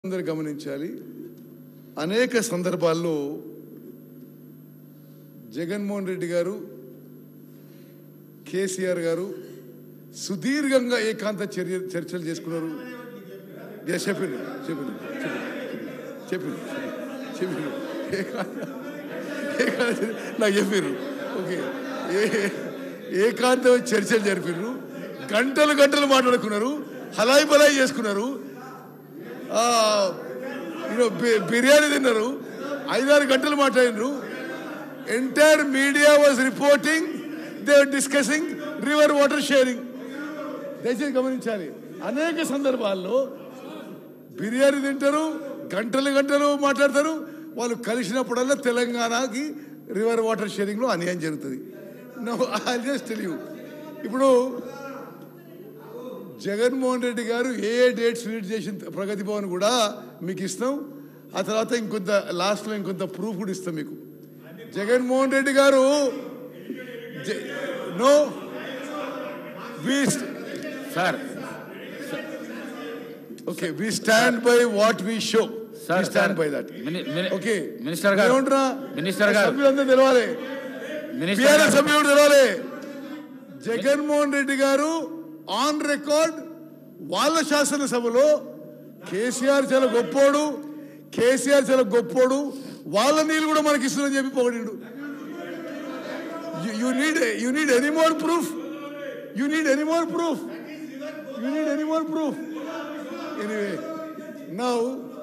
అందరు గమనించాలి అనేక సందర్భాల్లో జగన్మోహన్ రెడ్డి గారు కేసీఆర్ గారు సుదీర్ఘంగా ఏకాంత చర్య చర్చలు చేసుకున్నారు ఎస్, చెప్పిండు చెప్పిండు చెప్పిండు చెప్పిండు ఏకాంత ఏకాంత చర్య- నాకు చెప్పిర్రు ఓకే ఏ ఏకాంత చర్చలు జరిపిర్రు గంటలు గంటలు మాట్లాడుకున్నారు హలాయి బలాయి చేసుకున్నారు ఆ, you బి- బిర్యానీ తిన్నారు ఐదారు గంటలు మాట్లాడినారు entire media was reporting they discussing river water sharing దయచేసి గమనించాలి అనేక సందర్భాల్లో బిర్యానీ తింటారు గంటలు గంటలు మాట్లాడతారు వాళ్ళు కలిసినప్పుడల్లా తెలంగాణకి రివర్ వాటర్ షేరింగ్లో అన్యాయం జరుగుతుంది no I just tell you ఇప్పుడు జగన్మోహన్ రెడ్డి గారు ఏ ఏ డేట్స్ రీడ్ చేసిన ప్రగతి భవన్ కూడా మీకు ఇస్తాం ఆ తర్వాత ఇంకొంత లాస్ట్లో ఇంకొంత ప్రూఫ్ కూడా ఇస్తాం మీకు జగన్మోహన్ రెడ్డి గారు no we sir okay we stand by what we show sir, stand sir. By that mini- mini- okay minister గారు. ఏమంటారా మినిస్టర్ గారు. సభ్యులందరూ తెలవాలి మినిస్టర్ బీఆర్ఎస్ గారు, సభ్యుడు తెలవాలి జగన్మోహన్ రెడ్డి గారు ఆన్ రికార్డ్ వాళ్ళ శాసనసభలో కేసీఆర్ చాలా గొప్పోడు కేసీఆర్ చాలా గొప్పోడు వాళ్ళ నీళ్ళు కూడా మనకి ఇస్తుందని చెప్పి పొగడిండు you need you need any more proof you need any more proof you need any more proof anyway now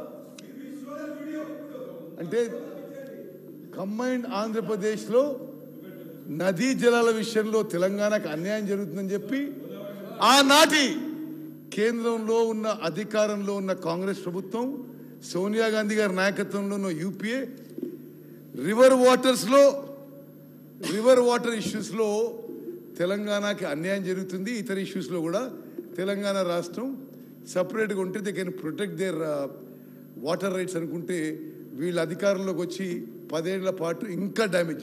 అంటే కంబైన్డ్ ఆంధ్రప్రదేశ్లో నదీ జలాల విషయంలో తెలంగాణకు అన్యాయం జరుగుతుందని చెప్పి ఆనాటి కేంద్రంలో ఉన్న అధికారంలో ఉన్న కాంగ్రెస్ ప్రభుత్వం సోనియా గాంధీ గారి నాయకత్వంలో ఉన్న యూపీఏ రివర్ వాటర్స్లో రివర్ వాటర్ ఇష్యూస్లో తెలంగాణకి అన్యాయం జరుగుతుంది ఇతర ఇష్యూస్లో కూడా తెలంగాణ రాష్ట్రం సపరేట్గా ఉంటే they can protect their water rights అనుకుంటే వీళ్ళ అధికారంలోకి వచ్చి పదేళ్ల పాటు ఇంకా డ్యామేజ్